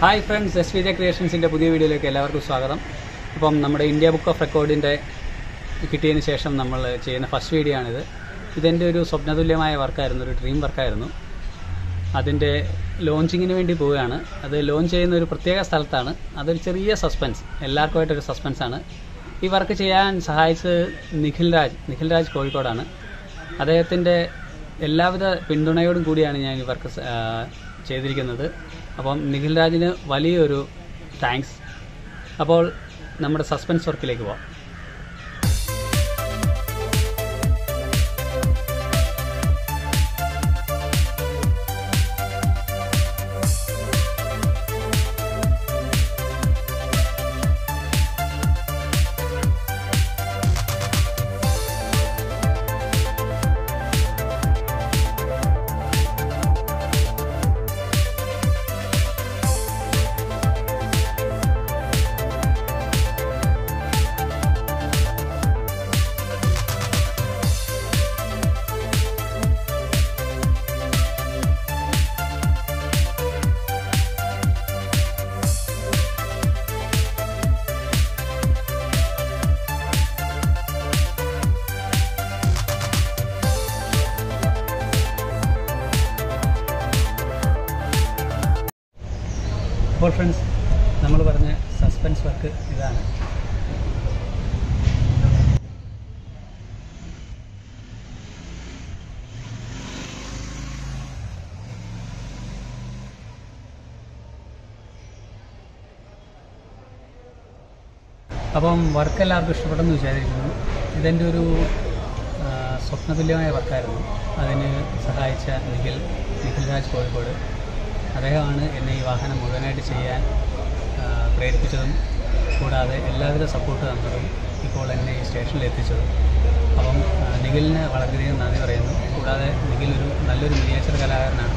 hi friends S V J ക്രിയേഷൻസിൻ്റെ പുതിയ വീഡിയോയിലേക്ക് എല്ലാവർക്കും സ്വാഗതം അപ്പം നമ്മുടെ ഇന്ത്യ ബുക്ക് ഓഫ് റെക്കോർഡിൻ്റെ കിട്ടിയതിന് ശേഷം നമ്മൾ ചെയ്യുന്ന ഫസ്റ്റ് വീഡിയോ ആണിത് ഇതെൻ്റെ ഒരു സ്വപ്നതുല്യമായ വർക്കായിരുന്നു ഒരു ഡ്രീം വർക്കായിരുന്നു അതിൻ്റെ ലോഞ്ചിങ്ങിന് വേണ്ടി പോവുകയാണ് അത് ലോഞ്ച് ചെയ്യുന്ന ഒരു പ്രത്യേക സ്ഥലത്താണ് അതൊരു ചെറിയ സസ്പെൻസ് എല്ലാവർക്കുമായിട്ടൊരു സസ്പെൻസാണ് ഈ വർക്ക് ചെയ്യാൻ സഹായിച്ചത് നിഖിൽ രാജ് നിഖിൽ രാജ് കോഴിക്കോടാണ് അദ്ദേഹത്തിൻ്റെ എല്ലാവിധ പിന്തുണയോടും കൂടിയാണ് ഞാൻ ഈ വർക്ക് സ- ആ, ചെയ്തിരിക്കുന്നത് അപ്പം നിഖിൽ രാജിന് വലിയൊരു താങ്ക്സ് അപ്പോൾ നമ്മുടെ സസ്പെൻസ് വർക്കിലേക്ക് പോവാം അപ്പോൾ ഫ്രണ്ട്സ് നമ്മൾ പറഞ്ഞ സസ്പെൻസ് വർക്ക് ഇതാണ് അപ്പം വർക്ക് എല്ലാവർക്കും ഇഷ്ടപ്പെട്ടെന്ന് വിചാരിക്കുന്നു ഇതെൻ്റെ ഒരു ആ, സ്വപ്നതുല്യമായ വർക്കായിരുന്നു അതിന് സഹായിച്ച നിഖിൽ നിഖിൽ രാജ് കോഴിക്കോട് അദ്ദേഹമാണ് എന്നെ ഈ വാഹനം മുഴുവനായിട്ട് ചെയ്യാൻ ആ, പ്രേരിപ്പിച്ചതും കൂടാതെ എല്ലാവിധ സപ്പോർട്ട് തന്നതും ഇപ്പോൾ എന്നെ ഈ സ്റ്റേഷനിൽ എത്തിച്ചതും അപ്പം ആ, നിഖിലിന് വളരെയധികം നന്ദി പറയുന്നു കൂടാതെ നിഖിൽ ഒരു നല്ലൊരു മിനിയേച്ചർ കലാകാരനാണ്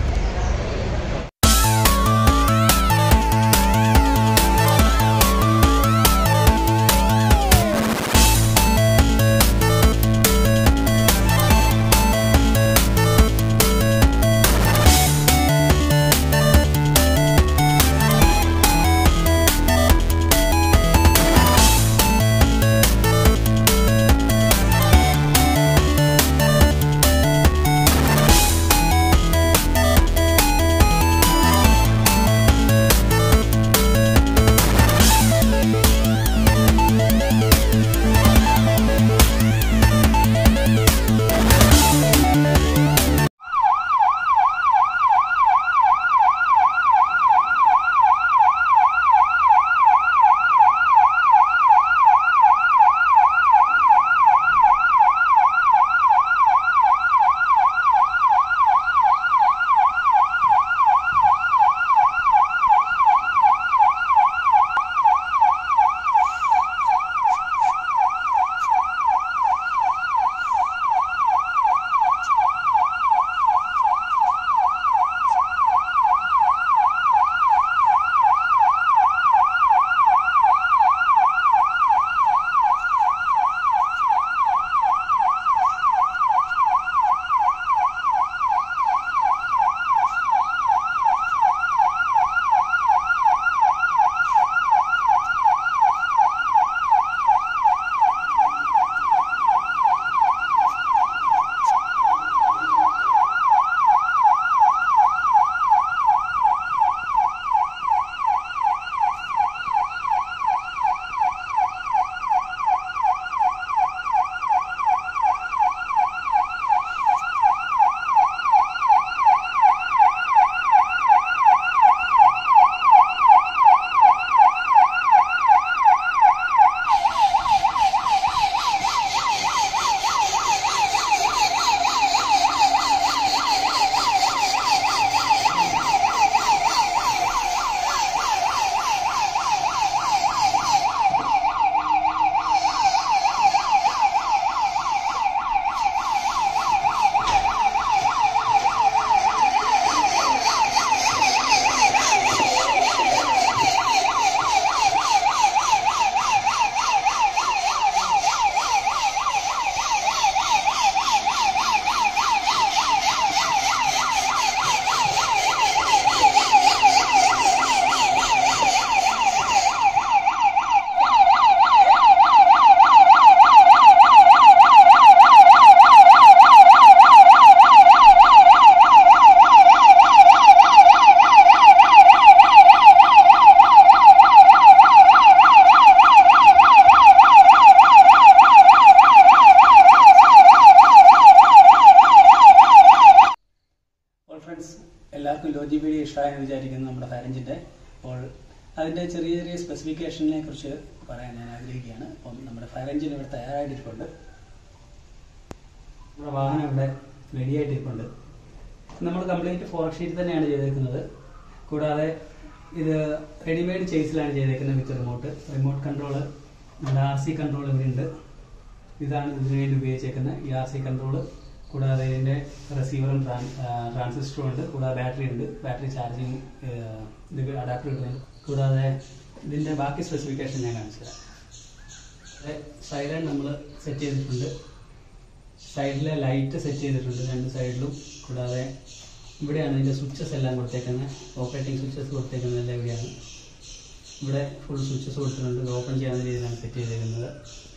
വീഡിയോ ഇഷ്ടമായെന്ന് വിചാരിക്കുന്നു നമ്മുടെ ഫയർ എഞ്ചിൻ്റെ അപ്പോൾ അതിൻ്റെ ചെറിയ ചെറിയ സ്പെസിഫിക്കേഷനെ കുറിച്ച് പറയാൻ ഞാൻ ആഗ്രഹിക്കുകയാണ് അപ്പം നമ്മുടെ ഫയർ എഞ്ചിൻ ഇവിടെ തയ്യാറായിട്ടിരിപ്പുണ്ട് നമ്മുടെ വാഹനം ഇവിടെ റെഡിയായിട്ടിരിപ്പുണ്ട് നമ്മൾ കംപ്ലീറ്റ് ഫോർ ഷീറ്റ് തന്നെയാണ് ചെയ്തേക്കുന്നത് കൂടാതെ ഇത് റെഡിമെയ്ഡ് ചേസിലാണ് ചെയ്തേക്കുന്നത് വിത്ത് റിമോട്ട് റിമോട്ട് കൺട്രോള് നമ്മുടെ ആർ സി കൺട്രോൾ ഇവിടെയുണ്ട് ഇതാണ് ഇതിനു വേണ്ടി ഉപയോഗിച്ചേക്കുന്നത് ഈ ആർ സി കൺട്രോള് കൂടാതെ ഇതിൻ്റെ റിസീവറും ട്രാൻസിസ്റ്ററും ഉണ്ട് കൂടാതെ ബാറ്ററി ഉണ്ട് ബാറ്ററി ചാർജിങ് ഇത് അഡാപ്റ്റർ ഉണ്ട് കൂടാതെ ഇതിൻ്റെ ബാക്കി സ്പെസിഫിക്കേഷൻ ഞാൻ കാണിച്ചു തരാം സൈലൻ നമ്മൾ സെറ്റ് ചെയ്തിട്ടുണ്ട് സൈഡിലെ ലൈറ്റ് സെറ്റ് ചെയ്തിട്ടുണ്ട് രണ്ട് സൈഡിലും കൂടാതെ ഇവിടെയാണ് ഇതിൻ്റെ സ്വിച്ചസ് എല്ലാം കൊടുത്തേക്കുന്നത് ഓപ്പറേറ്റിംഗ് സ്വിച്ചസ് കൊടുത്തേക്കുന്നത് എല്ലാം ഇവിടെയാണ് ഇവിടെ ഫുൾ സ്വിച്ചസ് കൊടുത്തിട്ടുണ്ട് ഇത് ഓപ്പൺ ചെയ്യാവുന്ന രീതിയിലാണ് സെറ്റ് ചെയ്തേക്കുന്നത്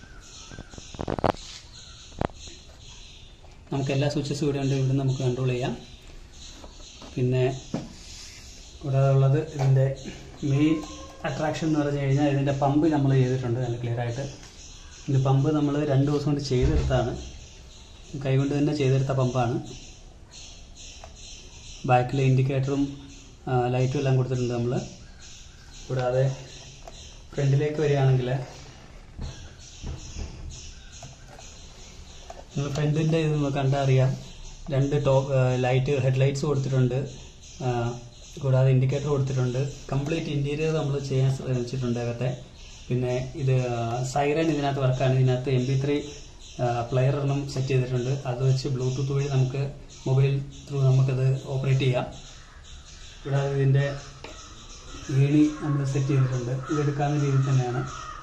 നമുക്ക് എല്ലാ സ്വിച്ചസും ഇവിടെ ഉണ്ട് ഇവിടെ നമുക്ക് കൺട്രോൾ ചെയ്യാം പിന്നെ കൂടാതെ ഉള്ളത് ഇതിൻ്റെ മെയിൻ അട്രാക്ഷൻ എന്ന് പറഞ്ഞു കഴിഞ്ഞാൽ ഇതിൻ്റെ പമ്പ് നമ്മൾ ചെയ്തിട്ടുണ്ട് നല്ല ക്ലിയർ ആയിട്ട് ഇതിൻ്റെ പമ്പ് നമ്മൾ രണ്ട് ദിവസം കൊണ്ട് ചെയ്തെടുത്താണ് കൈകൊണ്ട് തന്നെ ചെയ്തെടുത്ത പമ്പാണ് ബാക്കിലെ ഇൻഡിക്കേറ്ററും ലൈറ്റും എല്ലാം കൊടുത്തിട്ടുണ്ട് നമ്മൾ കൂടാതെ ഫ്രണ്ടിലേക്ക് വരികയാണെങ്കിൽ നിങ്ങൾ ഫ്രണ്ടിൻ്റെ ഇത് കണ്ടാൽ അറിയാം രണ്ട് ടോപ്പ് ലൈറ്റ് ഹെഡ് ലൈറ്റ്സ് കൊടുത്തിട്ടുണ്ട് ആ, കൂടാതെ ഇൻഡിക്കേറ്റർ കൊടുത്തിട്ടുണ്ട് കംപ്ലീറ്റ് ഇൻറ്റീരിയർ നമ്മൾ ചെയ്യാൻ ശ്രമിച്ചിട്ടുണ്ട് അകത്തെ പിന്നെ ഇത് സൈറൻ ഇതിനകത്ത് വർക്കാണ് ഇതിനകത്ത് എം പി ത്രീ പ്ലെയർ ഒരെണ്ണം സെറ്റ് ചെയ്തിട്ടുണ്ട് അത് വെച്ച് ബ്ലൂടൂത്ത് വഴി നമുക്ക് മൊബൈൽ ത്രൂ നമുക്കത് ഓപ്പറേറ്റ് ചെയ്യാം കൂടാതെ ഇതിൻ്റെ വീണി നമ്മൾ സെറ്റ് ചെയ്തിട്ടുണ്ട് ഇത് എടുക്കാവുന്ന രീതിയിൽ തന്നെയാണ്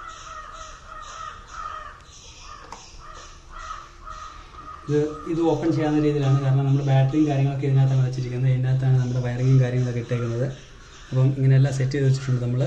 ഇത് ഇത് ഓപ്പൺ ചെയ്യാവുന്ന രീതിയിലാണ് കാരണം നമ്മൾ ബാറ്ററിയും കാര്യങ്ങളൊക്കെ ഇതിനകത്താണ് വെച്ചിരിക്കുന്നത് ഇതിനകത്താണ് നമ്മുടെ വയറിങ്ങും കാര്യങ്ങളൊക്കെ ഇട്ടേക്കുന്നത് അപ്പം ഇങ്ങനെയെല്ലാം സെറ്റ് ചെയ്ത് വെച്ചിട്ടുണ്ട് നമ്മൾ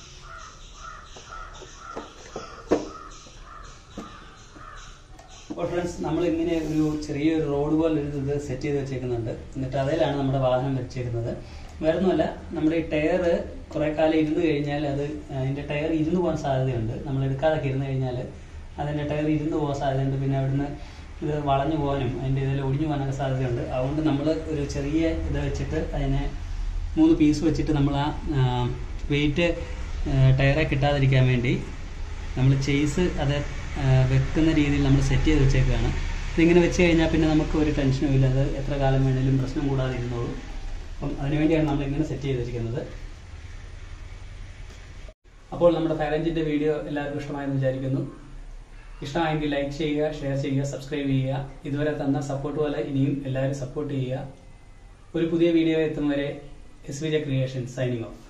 അപ്പോൾ ഫ്രണ്ട്സ് നമ്മൾ ഇങ്ങനെ ഒരു ചെറിയൊരു റോഡ് പോലെ ഒരു ഇത് സെറ്റ് ചെയ്ത് വെച്ചേക്കുന്നുണ്ട് എന്നിട്ട് അതിലാണ് നമ്മുടെ വാഹനം വെച്ചേക്കുന്നത് വേറെ ഒന്നുമല്ല നമ്മുടെ ഈ ടയർ കുറെ കാലം ഇരുന്ന് കഴിഞ്ഞാൽ അത് അതിന്റെ ടയർ ഇരുന്ന് പോകാൻ സാധ്യതയുണ്ട് നമ്മൾ എടുക്കാതൊക്കെ ഇരുന്ന് കഴിഞ്ഞാൽ അതിന്റെ ടയർ ഇരുന്ന് പോകാൻ സാധ്യതയുണ്ട് പിന്നെ അവിടുന്ന് ഇത് വളഞ്ഞു പോകാനും അതിന്റെ ഇതിൽ ഒടിഞ്ഞു പോകാനൊക്കെ സാധ്യതയുണ്ട് അതുകൊണ്ട് നമ്മൾ ഒരു ചെറിയ ഇത് വെച്ചിട്ട് അതിനെ മൂന്ന് പീസ് വെച്ചിട്ട് നമ്മൾ ആ വെയിറ്റ് ടയറെ കിട്ടാതിരിക്കാൻ വേണ്ടി നമ്മൾ ചെയ്സ് അത് ആ, വെക്കുന്ന രീതിയിൽ നമ്മൾ സെറ്റ് ചെയ്ത് വെച്ചേക്കുകയാണ് ഇതിങ്ങനെ വെച്ച് കഴിഞ്ഞാൽ പിന്നെ നമുക്ക് ഒരു ടെൻഷനും ഇല്ല അത് എത്ര കാലം വേണേലും പ്രശ്നം കൂടാതെ ഇരുന്നോളൂ അപ്പം അതിനുവേണ്ടിയാണ് നമ്മൾ ഇങ്ങനെ സെറ്റ് ചെയ്തിരിക്കുന്നത് അപ്പോൾ നമ്മുടെ ഫയർ എഞ്ചിൻ്റെ വീഡിയോ എല്ലാവർക്കും ഇഷ്ടമായെന്ന് വിചാരിക്കുന്നു ഇഷ്ടമായെങ്കിൽ ലൈക്ക് ചെയ്യുക ഷെയർ ചെയ്യുക സബ്സ്ക്രൈബ് ചെയ്യുക ഇതുവരെ തന്ന സപ്പോർട്ട് പോലെ ഇനിയും എല്ലാവരും സപ്പോർട്ട് ചെയ്യുക ഒരു പുതിയ വീഡിയോ എത്തും വരെ S V J creation signing of